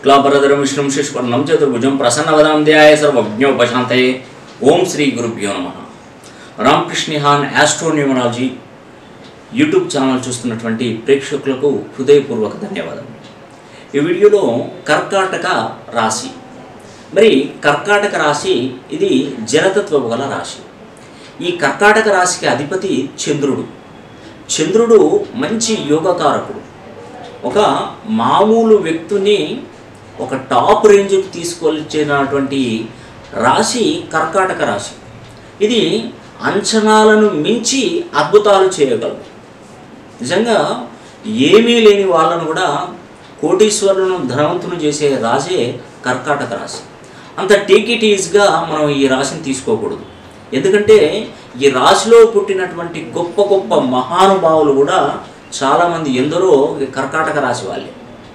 శుక్లాపరధరం విష్ణుం శిష్పర్ణం చతుర్భుజం ప్రసన్నవదనం ధ్యాయ సర్వజ్ఞోపశాంతయే ఓం శ్రీ గురుభ్యో నమ రామకృష్ణిహాన్ ఆస్ట్రోన్యూమరాలజీ యూట్యూబ్ ఛానల్ చూస్తున్నటువంటి ప్రేక్షకులకు హృదయపూర్వక ధన్యవాదాలు ఈ వీడియోలో కర్కాటక రాశి మరి కర్కాటక రాశి ఇది జలతత్వము గల రాశి ఈ కర్కాటక రాశికి అధిపతి చంద్రుడు చంద్రుడు మంచి యోగకారకుడు ఒక మామూలు వ్యక్తిని ఒక టాప్ రేంజ్కి తీసుకొచ్చినటువంటి రాశి కర్కాటక రాశి ఇది అంచనాలను మించి అద్భుతాలు చేయగలదు నిజంగా ఏమీ లేని వాళ్ళను కూడా కోటీశ్వరులను ధనవంతులు చేసే రాశే కర్కాటక రాశి అంత టేక్ ఇట్ ఈజ్గా మనం ఈ రాశిని తీసుకోకూడదు ఎందుకంటే ఈ రాశిలో పుట్టినటువంటి గొప్ప గొప్ప మహానుభావులు కూడా చాలామంది ఎందరో ఈ కర్కాటక రాశి వాళ్ళే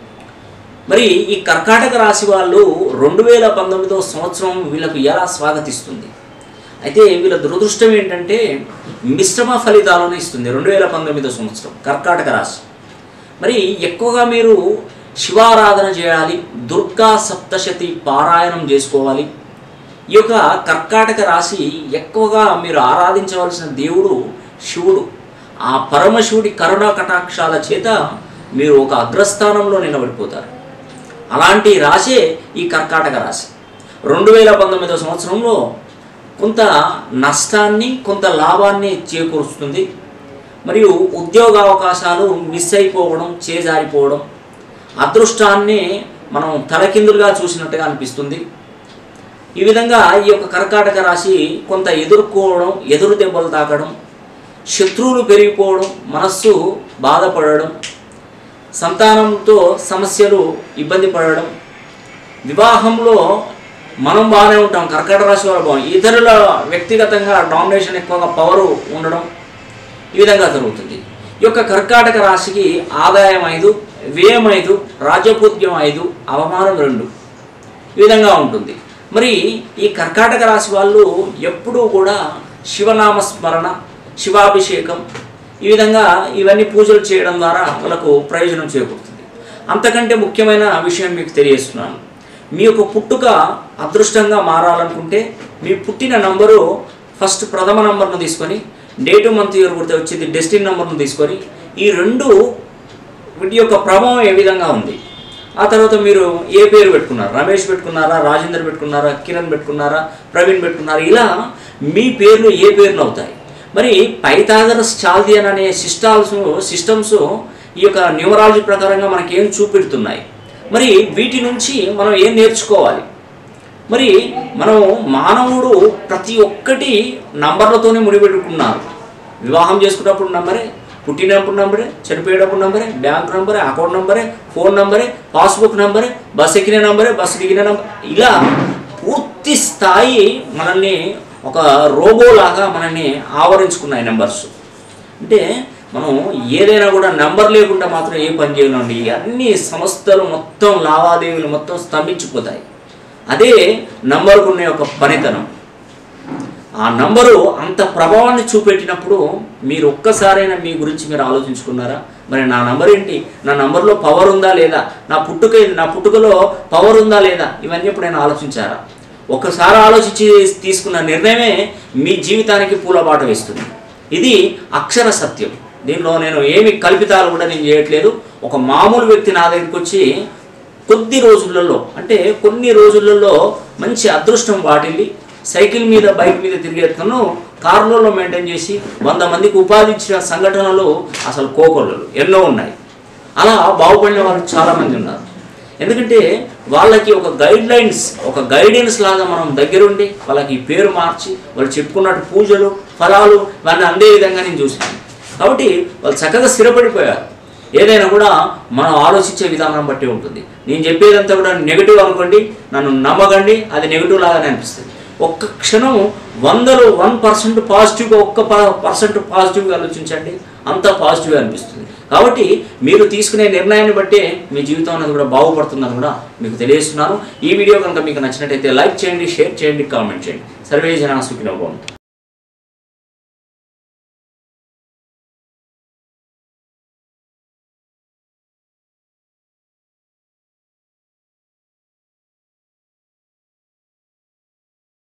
మరి ఈ కర్కాటక రాశి వాళ్ళు రెండు వేల పంతొమ్మిదవ సంవత్సరం వీళ్ళకు ఎలా స్వాగతిస్తుంది అయితే వీళ్ళ దురదృష్టం ఏంటంటే మిశ్రమ ఫలితాలను ఇస్తుంది రెండు వేల పంతొమ్మిదవ సంవత్సరం కర్కాటక రాశి మరి ఎక్కువగా మీరు శివారాధన చేయాలి దుర్గా సప్తశతి పారాయణం చేసుకోవాలి ఈ యొక్క కర్కాటక రాశి ఎక్కువగా మీరు ఆరాధించవలసిన దేవుడు శివుడు ఆ పరమశివుడి కరుణా కటాక్షాల చేత మీరు ఒక అగ్రస్థానంలో నిలబడిపోతారు అలాంటి రాశే ఈ కర్కాటక రాశి రెండు వేల పంతొమ్మిదవ సంవత్సరంలో కొంత నష్టాన్ని కొంత లాభాన్ని చేకూరుస్తుంది మరియు ఉద్యోగ అవకాశాలు మిస్ అయిపోవడం చేజారిపోవడం అదృష్టాన్ని మనం తలకిందులుగా చూసినట్టుగా అనిపిస్తుంది ఈ విధంగా ఈ యొక్క కర్కాటక రాశి కొంత ఎదుర్కోవడం ఎదురు దెబ్బలు తాకడం శత్రువులు పెరిగిపోవడం మనస్సు బాధపడడం సంతానంతో సమస్యలు ఇబ్బంది పడడం వివాహంలో మనం బాగానే ఉంటాం కర్కాటక రాశి వారు బాగుంది ఇతరుల వ్యక్తిగతంగా డామినేషన్ ఎక్కువగా పవర్ ఉండడం ఈ విధంగా జరుగుతుంది ఈ యొక్క కర్కాటక రాశికి ఆదాయం ఐదు వ్యయం ఐదు రాజపూజ్యం ఐదు అవమానం రెండు ఈ విధంగా ఉంటుంది మరి ఈ కర్కాటక రాశి వాళ్ళు ఎప్పుడూ కూడా శివనామ స్మరణ శివాభిషేకం ఈ విధంగా ఇవన్నీ పూజలు చేయడం ద్వారా వాళ్ళకు ప్రయోజనం చేకూరుతుంది అంతకంటే ముఖ్యమైన విషయం మీకు తెలియజేస్తున్నాను మీ యొక్క పుట్టుక అదృష్టంగా మారాలనుకుంటే మీ పుట్టిన నంబరు ఫస్ట్ ప్రథమ నంబర్ను తీసుకొని డేటు మంత్ ఇయర్ గుర్తు వచ్చేది డెస్టిన్ నంబర్ను తీసుకొని ఈ రెండు వీటి యొక్క ప్రభావం ఏ విధంగా ఉంది ఆ తర్వాత మీరు ఏ పేరు పెట్టుకున్నారు రమేష్ పెట్టుకున్నారా రాజేందర్ పెట్టుకున్నారా కిరణ్ పెట్టుకున్నారా ప్రవీణ్ పెట్టుకున్నారా ఇలా మీ పేర్లు ఏ పేర్లు అవుతాయి మరి పైథాగరస్ చాల్దియన్ అనే సిస్టాల్స్ సిస్టమ్స్ ఈ యొక్క న్యూమరాలజీ ప్రకారంగా మనకి ఏం చూపెడుతున్నాయి మరి వీటి నుంచి మనం ఏం నేర్చుకోవాలి మరి మనం మానవుడు ప్రతి ఒక్కటి నంబర్లతోనే ముడిపెట్టుకున్నారు వివాహం చేసుకున్నప్పుడు నంబరే పుట్టినప్పుడు నంబరే చనిపోయేటప్పుడు నంబరే బ్యాంక్ నంబరే అకౌంట్ నంబరే ఫోన్ నంబరే పాస్బుక్ నంబరే బస్ ఎక్కిన నంబరే బస్సు దిగిన నంబర్ ఇలా పూర్తి స్థాయి మనల్ని ఒక రోబోలాగా మనల్ని ఆవరించుకున్నాయి నెంబర్స్ అంటే మనం ఏదైనా కూడా నెంబర్ లేకుండా మాత్రం ఏ పని చేయలేండి అన్ని సంస్థలు మొత్తం లావాదేవీలు మొత్తం స్తంభించిపోతాయి అదే నంబర్కు ఉన్న యొక్క పనితనం ఆ నంబరు అంత ప్రభావాన్ని చూపెట్టినప్పుడు మీరు ఒక్కసారైనా మీ గురించి మీరు ఆలోచించుకున్నారా మరి నా నంబర్ ఏంటి నా నంబర్లో పవర్ ఉందా లేదా నా పుట్టుక నా పుట్టుకలో పవర్ ఉందా లేదా ఇవన్నీ ఎప్పుడైనా ఆలోచించారా ఒక్కసారి ఆలోచించి తీసుకున్న నిర్ణయమే మీ జీవితానికి పూలబాట వేస్తుంది ఇది అక్షర సత్యం దీనిలో నేను ఏమి కల్పితాలు కూడా నేను చేయట్లేదు ఒక మామూలు వ్యక్తి నా దగ్గరికి వచ్చి కొద్ది రోజులలో అంటే కొన్ని రోజులలో మంచి అదృష్టం వాటిల్లి సైకిల్ మీద బైక్ మీద తిరిగేతను కార్లలో మెయింటైన్ చేసి వంద మందికి ఉపాధి ఇచ్చిన సంఘటనలు అసలు కోకొల్లలు ఎన్నో ఉన్నాయి అలా బాగుపడిన వాళ్ళు చాలామంది ఉన్నారు ఎందుకంటే వాళ్ళకి ఒక గైడ్ లైన్స్ ఒక గైడెన్స్ లాగా మనం దగ్గరుండి వాళ్ళకి ఈ పేరు మార్చి వాళ్ళు చెప్పుకున్నట్టు పూజలు ఫలాలు ఇవన్నీ అందే విధంగా నేను చూశాను కాబట్టి వాళ్ళు చక్కగా స్థిరపడిపోయారు ఏదైనా కూడా మనం ఆలోచించే విధానం బట్టి ఉంటుంది నేను చెప్పేదంతా కూడా నెగిటివ్ అనుకోండి నన్ను నమ్మకండి అది నెగిటివ్ లాగానే అనిపిస్తుంది ఒక్క క్షణం వందలో వన్ పర్సెంట్ పాజిటివ్గా ఒక్క పర్సెంట్ పాజిటివ్గా ఆలోచించండి అంతా పాజిటివ్గా అనిపిస్తుంది కాబట్టి మీరు తీసుకునే నిర్ణయాన్ని బట్టే మీ జీవితం అనేది కూడా బాగుపడుతుందని కూడా మీకు తెలియజేస్తున్నాను ఈ వీడియో కనుక మీకు నచ్చినట్టయితే లైక్ చేయండి షేర్ చేయండి కామెంట్ చేయండి సర్వే జనా సుఖినో బాగుంటుంది